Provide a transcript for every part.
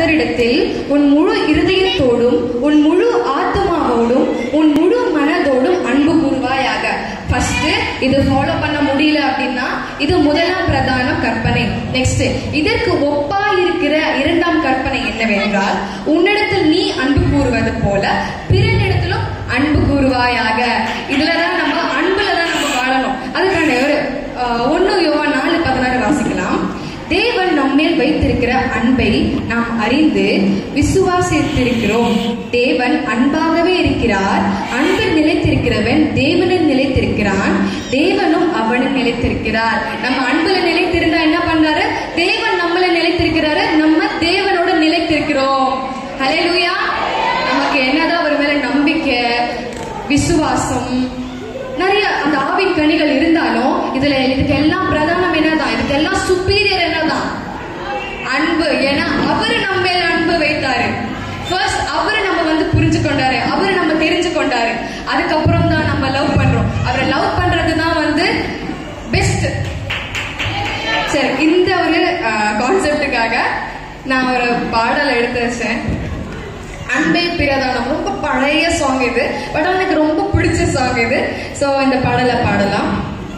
கர்த்தரிடத்தில் உன் முழு இருதயத்தோடும் உன் முழு ஆத்மாவோடும் உன் முழு மனதோடும் அன்பு கூறுவாயாக ஃபர்ஸ்ட் இது ஃபாலோ பண்ண முடியல அப்படின்னா இது முதலாம் பிரதான கற்பனை நெக்ஸ்ட் இதற்கு ஒப்பா இருக்கிற இரண்டாம் கற்பனை என்னவென்றால் உன்னிடத்தில் நீ அன்பு கூறுவது போல பிறனிடத்திலும் அன்பு கூறுவாயாக இதுலதான் நம்ம அன்புல தான் நம்ம வாழணும் அதுக்கான ஒரு ஒன்னு யோவா நாலு பதினாறு வாசிக்கலாம் தேவன் நம்மேல் வைத்திருக்கிற அன்பை நாம் அறிந்து விசுவாசித்திருக்கிறோம் தேவன் அன்பாகவே இருக்கிறார் அன்பில் நிலைத்திருக்கிறவன் தேவனில் நிலைத்திருக்கிறான் தேவனும் அவனில் நிலைத்திருக்கிறார் நம்ம அன்புல நிலைத்திருந்தா என்ன பண்றாரு தேவன் நம்மள நிலைத்திருக்கிறாரு நம்ம தேவனோட நிலைத்திருக்கிறோம் ஹalleluya நமக்கு என்னதான் ஒருவேளை நம்பிக்கை விசுவாசம் நிறைய அந்த ஆவின் கனிகள் இருந்தாலும் இதுல இதுக்கு எல்லாம் பிரதானம் என்னதான் இதுக்கு எல்லாம் சுப்பீரியர் என்னதான் அன்பு ஏன்னா அவரு நம்ம மேல அன்பு வைத்தாரு ஃபர்ஸ்ட் அவரு நம்ம வந்து புரிஞ்சு கொண்டாரு அவரு நம்ம தெரிஞ்சு கொண்டாரு அதுக்கப்புறம் தான் நம்ம லவ் பண்றோம் அவரை லவ் பண்றது தான் வந்து பெஸ்ட் சரி இந்த ஒரு கான்செப்டுக்காக நான் ஒரு பாடல் எடுத்து வச்சேன் அன்பே பிரதானம் ரொம்ப பழைய சாங் இது பட் எனக்கு ரொம்ப பிடிச்ச சாங் இது ஸோ இந்த பாடலை பாடலாம்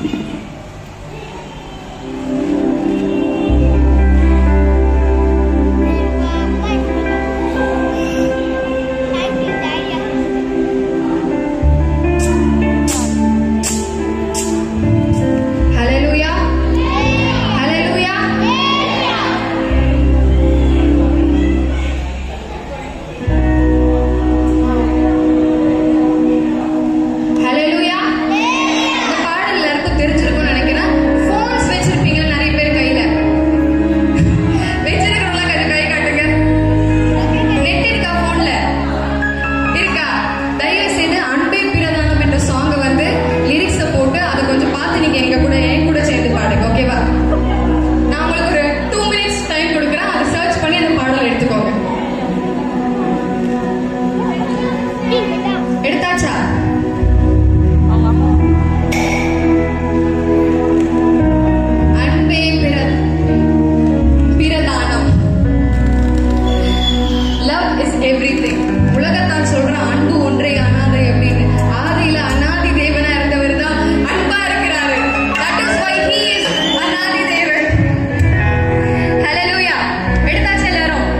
ஹalleluya ஹalleluya ஹalleluya இந்த பாடல் எல்லாருக்கும் தெரிஞ்சிருக்கும்னு நினைக்கிறேன் ஃபோன்ஸ் வச்சிருப்பீங்க நிறைய பேர் கையில வச்சிருக்கவங்கள கொஞ்சம் கை காட்டுங்க நெட் இருக்கா போன்ல இருக்கா தயவு செய்து அன்பே பிரதானம் என்ற சாங் வந்து லிரிக்ஸ போட்டு அதை கொஞ்சம் பார்த்து நீங்க எங்க கூட என் கூட சேர்ந்து பாடுங்க ஓகேவா நான் உங்களுக்கு ஒரு டூ மினிட்ஸ் டைம் கொடுக்குறேன் அதை சர்ச் பண்ணி அந்த பாடல் எடுத்துக்கோங்க எடுத்தாச்சா அன்பே பிர பிரதானம் லவ் இஸ் எவ்ரிதிங் உலகத்தால் சொல்ற அன்பு ஒன்றே அனாதை அப்படின்னு ஆதியில அனாதி தேவனா இருந்தவர் தான் அன்பா இருக்கிறாரு that is why he is அனாதி தேவன் ஹalleluya எடுத்தாச்சு எல்லாரும்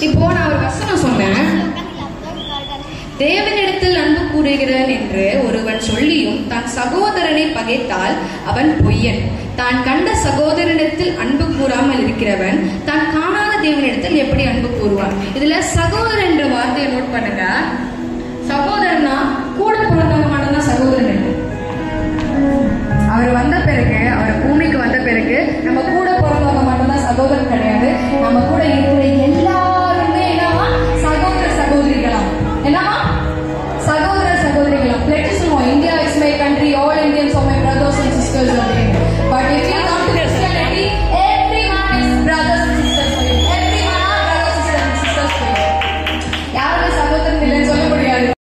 இப்போ நான் ஒரு வசனம் சொன்னேன் தேவனிடத்தில் அன்பு கூறுகிறேன் என்று ஒருவன் சொல்லியும் தன் சகோதரனை பகைத்தால் அவன் பொய்யன் தான் கண்ட சகோதரனிடத்தில் அன்பு கூறாமல் இருக்கிறவன் தான் காணாத தேவனிடத்தில் எப்படி அன்பு கூறுவான் இதுல சகோதரன் என்ற வார்த்தையை நோட் பண்ணுங்க